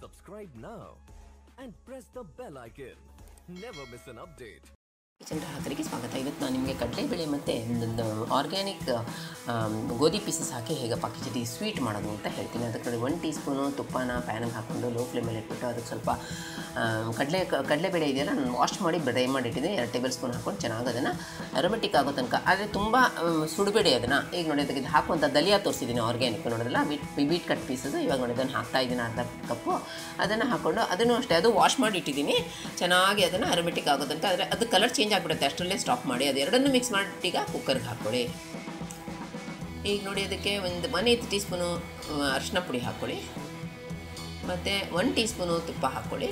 Subscribe now and press the bell icon. Never miss an update. Kitchen ಗ್ರಾಹಕರಿಗೆ ಸ್ವಾಗತ ಇವತ್ತು ನಾನು ನಿಮಗೆ ಕಡಲೆಬೇಳೆ ಮತ್ತು ಒಂದು ಆರ್ಗ್ಯಾನಿಕ್ ಗೋಧಿ ಪೀಸಸ್ ಹಾಕಿ ಹೇಗೆ ಪಾಕಿಚಡಿ ಸ್ವೀಟ್ ಮಾಡೋದು ಅಂತ ಹೇಳ್ತೀನಿ ಅದಕ್ಕೆ ಒನ್ ಟೀ ಸ್ಪೂನು ತುಪ್ಪನ ಪ್ಯಾನಿಗೆ ಹಾಕ್ಕೊಂಡು ಲೋ ಫ್ಲೇಮಲ್ಲಿ ಇಟ್ಬಿಟ್ಟು ಅದಕ್ಕೆ ಸ್ವಲ್ಪ ಆಮ್, ಕಡಲೆ ಕಡಲೆಬೇಳೆ ಇದೆಯಲ್ಲ ನಾನು ವಾಶ್ ಮಾಡಿ ಡ್ರೈ ಮಾಡಿಟ್ಟಿದ್ದೆ ಎರಡು ಟೇಬಲ್ ಸ್ಪೂನ್ ಹಾಕ್ಕೊಂಡು ಚೆನ್ನಾಗಿ ಅದನ್ನು ಅರೋಮೆಟಿಕ್ ಆಗೋ ತನಕ ಆದರೆ ತುಂಬ ಆಮ್, ಸುಡಬೇಡಿ ಅದನ್ನು ಈಗ ನೋಡಿ ಅದಕ್ಕೆ ಇದು ಹಾಕುವಂಥ ದಲಿಯಾ ತೋರಿಸಿದ್ದೀನಿ ಆರ್ಗ್ಯಾನಿಕ್ ನೋಡಿದ್ರಲ್ಲ ಬೀಟ್ ಬೀಟ್ ಕಟ್ ಪೀಸಸ್ ಇವಾಗ ನೋಡಿ ಅದನ್ನು ಹಾಕ್ತಾ ಇದ್ದೀನಿ ಅರ್ಧ ಕಪ್ಪು ಅದನ್ನು ಹಾಕ್ಕೊಂಡು ಅದನ್ನು ಅಷ್ಟೇ ಅದು ವಾಶ್ ಮಾಡಿ ಇಟ್ಟಿದ್ದೀನಿ ಚೆನ್ನಾಗಿ ಅದನ್ನು ಅರೋಮೆಟಿಕ್ ಆಗೋ ತನಕ ಆದರೆ ಅದು ಕಲರ್ ಚೇಂಜ್ ಆಗಿಬಿಡುತ್ತೆ ಅಷ್ಟರಲ್ಲೇ ಸ್ಟಾಪ್ ಮಾಡಿ ಅದು ಎರಡನ್ನೂ ಮಿಕ್ಸ್ ಮಾಡಿ ಈಗ ಕುಕ್ಕರ್ಗೆ ಹಾಕ್ಕೊಳ್ಳಿ ಈಗ ನೋಡಿ ಅದಕ್ಕೆ ಒಂದು ಒನ್ ಏತ್ ಟೀ ಸ್ಪೂನು ಅರಿಶಿನ ಪುಡಿ ಹಾಕ್ಕೊಳ್ಳಿ ಮತ್ತು ಒನ್ ಟೀ ಸ್ಪೂನು ತುಪ್ಪ ಹಾಕ್ಕೊಳ್ಳಿ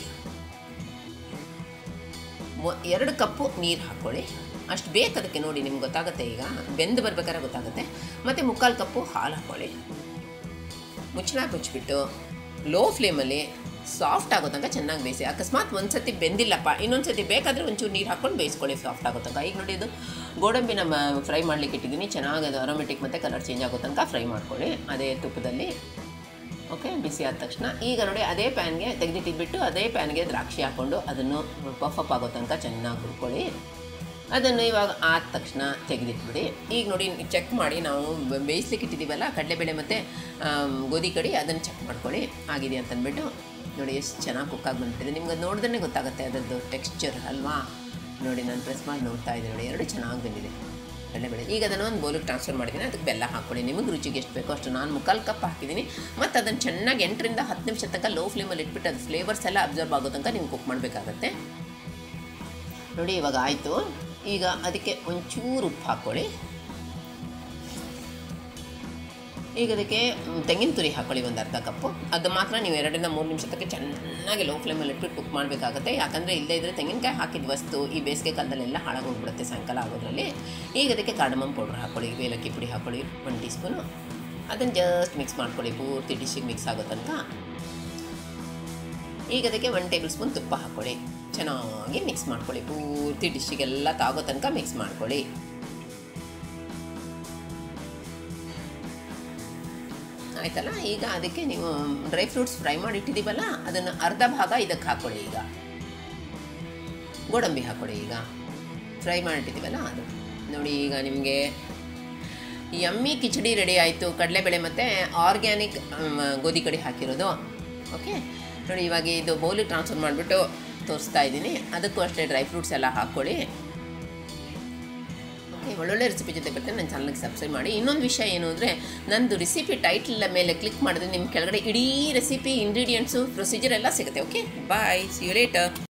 ಮೊ- ಎರಡು ಕಪ್ಪು ನೀರು ಹಾಕ್ಕೊಳ್ಳಿ ಅಷ್ಟು ಬೇಕು ಅದಕ್ಕೆ ನೋಡಿ ನಿಮ್ಗೆ ಗೊತ್ತಾಗುತ್ತೆ ಈಗ ಬೆಂದು ಬರ್ಬೇಕಾದ್ರೆ ಗೊತ್ತಾಗುತ್ತೆ ಮತ್ತು ಮುಕ್ಕಾಲು ಕಪ್ಪು ಹಾಲು ಹಾಕ್ಕೊಳ್ಳಿ ಮುಚ್ಚಳ ಮುಚ್ಚಿಬಿಟ್ಟು ಲೋ ಫ್ಲೇಮಲ್ಲಿ ಸಾಫ್ಟ್ ಆಗೋ ತನಕ ಚೆನ್ನಾಗಿ ಬೇಯಿಸಿ ಅಕಸ್ಮಾತ್ ಒಂದು ಸತಿ ಬೆಂದಿಲ್ಲಪ್ಪ ಇನ್ನೊಂದು ಸತಿ ಬೇಕಾದರೆ ಒಂಚೂರು ನೀರು ಹಾಕ್ಕೊಂಡು ಬೇಯಿಸ್ಕೊಳ್ಳಿ ಸಾಫ್ಟ್ ಆಗೋ ತನಕ ಈಗ ನೋಡಿ ಇದು ಗೋಡಂಬಿನ ಫ್ರೈ ಮಾಡಲಿಕ್ಕೆ ಇಟ್ಟಿದ್ದೀನಿ ಚೆನ್ನಾಗಿ ಅದು ಅರೋಮೆಟಿಕ್ ಮತ್ತು ಕಲರ್ ಚೇಂಜ್ ಆಗೋ ತನಕ ಫ್ರೈ ಮಾಡ್ಕೊಳ್ಳಿ ಅದೇ ತುಪ್ಪದಲ್ಲಿ ಓಕೆ ಬಿಸಿ ಆದ ತಕ್ಷಣ ಈಗ ನೋಡಿ ಅದೇ ಪ್ಯಾನ್ಗೆ ತೆಗೆದಿಟ್ಟಿದ್ಬಿಟ್ಟು ಅದೇ ಪ್ಯಾನ್ಗೆ ದ್ರಾಕ್ಷಿ ಹಾಕ್ಕೊಂಡು ಅದನ್ನು ಪಫ್ ಅಪ್ ಆಗೋ ತನಕ ಚೆನ್ನಾಗಿ ಹುರ್ಕೊಳ್ಳಿ ಅದನ್ನು ಇವಾಗ ಆದ ತಕ್ಷಣ ತೆಗೆದಿಟ್ಬಿಡಿ ಈಗ ನೋಡಿ ಚೆಕ್ ಮಾಡಿ ನಾವು ಬ- ಬೇಯಿಸ್ಲಿಕ್ಕೆ ಇಟ್ಟಿದ್ದೀವಲ್ಲ ಕಡಲೆಬೇಳೆ ಮತ್ತು ಆಮ್, ಗೋಧಿ ಕಡಿ ಅದನ್ನು ಚೆಕ್ ಮಾಡ್ಕೊಳ್ಳಿ ಆಗಿದೆ ಅಂತ ಅಂದ್ಬಿಟ್ಟು ನೋಡಿ ಎಷ್ಟು ಚೆನ್ನಾಗಿ ಕುಕ್ಕಾಗಿ ಬಂದ್ಬಿಟ್ಟಿದೆ ನಿಮ್ಗೆ ಅದು ನೋಡಿದ್ರೆ ಗೊತ್ತಾಗುತ್ತೆ ಅದರದ್ದು ಟೆಕ್ಸ್ಚರ್ ಅಲ್ವಾ ನೋಡಿ ನಾನು ಪ್ರೆಸ್ ಮಾಡಿ ನೋಡ್ತಾ ಇದ್ದೀನಿ ನೋಡಿ ಎರಡು ಚೆನ್ನಾಗಿ ಬಂದಿದೆ ಕಡಲೆಬೇಳೆ ಈಗ ಅದನ್ನು ಒಂದು ಬೌಲಿಗೆ ಟ್ರಾನ್ಸ್ಫರ್ ಮಾಡಿದ್ದೀನಿ ಅದಕ್ಕೆ ಬೆಲ್ಲ ಹಾಕ್ಕೊಳ್ಳಿ ನಿಮಗೆ ರುಚಿಗೆ ಎಷ್ಟು ಬೇಕೋ ಅಷ್ಟು ನಾನು ಮುಕ್ಕಾಲು ಕಪ್ ಹಾಕಿದ್ದೀನಿ ಮತ್ತು ಅದನ್ನು ಚೆನ್ನಾಗಿ ಎಂಟರಿಂದ ಹತ್ತು ನಿಮಿಷ ತನಕ ಲೋ ಫ್ಲೇಮಲ್ಲಿ ಇಟ್ಬಿಟ್ಟು ಅದು ಫ್ಲೇವರ್ಸ್ ಎಲ್ಲ ಅಬ್ಸರ್ವ್ ಆಗೋ ತನಕ ನೀವು ಕುಕ್ ಮಾಡಬೇಕಾಗತ್ತೆ ನೋಡಿ ಇವಾಗ ಆಯಿತು ಈಗ ಅದಕ್ಕೆ ಒಂಚೂರು ಉಪ್ಪು ಹಾಕ್ಕೊಳ್ಳಿ ಈಗ ಅದಕ್ಕೆ ಮ್, ತೆಂಗಿನ ತುರಿ ಹಾಕ್ಕೊಳ್ಳಿ ಒಂದು ಅರ್ಧ ಕಪ್ಪು ಅದು ಮಾತ್ರ ನೀವು ಎರಡರಿಂದ ಮೂರು ನಿಮಿಷ ತನಕ ಚೆನ್ನಾಗಿ ಲೋ ಫ್ಲೇಮಲ್ಲಿ ಇಟ್ಬಿಟ್ಟು ಕುಕ್ ಮಾಡಬೇಕಾಗುತ್ತೆ ಯಾಕಂದರೆ ಇಲ್ಲದೇ ಇದ್ದರೆ ತೆಂಗಿನಕಾಯಿ ಹಾಕಿದ ವಸ್ತು ಈ ಬೇಸಿಗೆ ಕಾಲದಲ್ಲೆಲ್ಲ ಹಾಳಾಗೋಗ್ಬಿಡುತ್ತೆ ಸಾಯಂಕಾಲ ಆಗೋದ್ರಲ್ಲಿ ಈಗ ಅದಕ್ಕೆ ಕಾರ್ಡಮಮ್ ಪೌಡ್ರ್ ಹಾಕ್ಕೊಳ್ಳಿ ಏಲಕ್ಕಿ ಪುಡಿ ಹಾಕ್ಕೊಳ್ಳಿ ಒಂದು ಟೀ ಸ್ಪೂನು ಅದನ್ನು ಜಸ್ಟ್ ಮಿಕ್ಸ್ ಮಾಡ್ಕೊಳ್ಳಿ ಪೂರ್ತಿ ಡಿಶ್ಶಿಗೆ ಮಿಕ್ಸ್ ಆಗೋ ತನಕ ಈಗ ಅದಕ್ಕೆ ಒನ್ ಟೇಬಲ್ ಸ್ಪೂನ್ ತುಪ್ಪ ಹಾಕ್ಕೊಳ್ಳಿ ಚೆನ್ನಾಗಿ ಮಿಕ್ಸ್ ಮಾಡ್ಕೊಳ್ಳಿ ಪೂರ್ತಿ ಡಿಶ್ಶಿಗೆಲ್ಲ ತಾಗೋ ತನಕ ಮಿಕ್ಸ್ ಮಾಡ್ಕೊಳ್ಳಿ ಆಯ್ತಲ್ಲ ಈಗ ಅದಕ್ಕೆ ನೀವು ಡ್ರೈ ಫ್ರೂಟ್ಸ್ ಫ್ರೈ ಮಾಡಿ ಇಟ್ಟಿದ್ದೀವಲ್ಲ ಅದನ್ನು ಅರ್ಧ ಭಾಗ ಇದಕ್ಕೆ ಹಾಕ್ಕೊಳ್ಳಿ ಈಗ ಗೋಡಂಬಿ ಹಾಕ್ಕೊಳ್ಳಿ ಈಗ ಫ್ರೈ ಮಾಡಿಟ್ಟಿದ್ದೀವಲ್ಲ ಅದು ನೋಡಿ ಈಗ ನಿಮಗೆ ಯಮ್ಮಿ ಕಿಚಡಿ ರೆಡಿ ಆಯಿತು ಕಡಲೆಬೇಳೆ ಮತ್ತು ಆರ್ಗ್ಯಾನಿಕ್ ಗೋಧಿ ಕಡಿ ಹಾಕಿರೋದು ಓಕೆ ನೋಡಿ ಇವಾಗ ಇದು ಬೌಲಿಗೆ ಟ್ರಾನ್ಸ್ಫರ್ ಮಾಡಿಬಿಟ್ಟು ತೋರಿಸ್ತಾ ಇದ್ದೀನಿ ಅದಕ್ಕೂ ಅಷ್ಟೇ ಡ್ರೈ ಫ್ರೂಟ್ಸ್ ಎಲ್ಲ ಹಾಕ್ಕೊಳ್ಳಿ ಓಕೆ ಒಳ್ಳೊಳ್ಳೆ ರೆಸಿಪಿ ಜೊತೆ ಬರ್ತೇನೆ ನನ್ನ ಚಾನಲ್ಗೆ ಸಬ್ಸ್ಕ್ರೈಬ್ ಮಾಡಿ ಇನ್ನೊಂದು ವಿಷಯ ಏನು ಅಂದರೆ ನಂದು ರೆಸಿಪಿ ಟೈಟಲ್ ಮೇಲೆ ಕ್ಲಿಕ್ ಮಾಡಿದ್ರೆ ನಿಮ್ಮ ಕೆಳಗಡೆ ಇಡೀ ರೆಸಿಪಿ ಇಂಗ್ರೀಡಿಯೆಂಟ್ಸು ಪ್ರೊಸೀಜರ್ ಎಲ್ಲ ಸಿಗುತ್ತೆ okay bye see you litre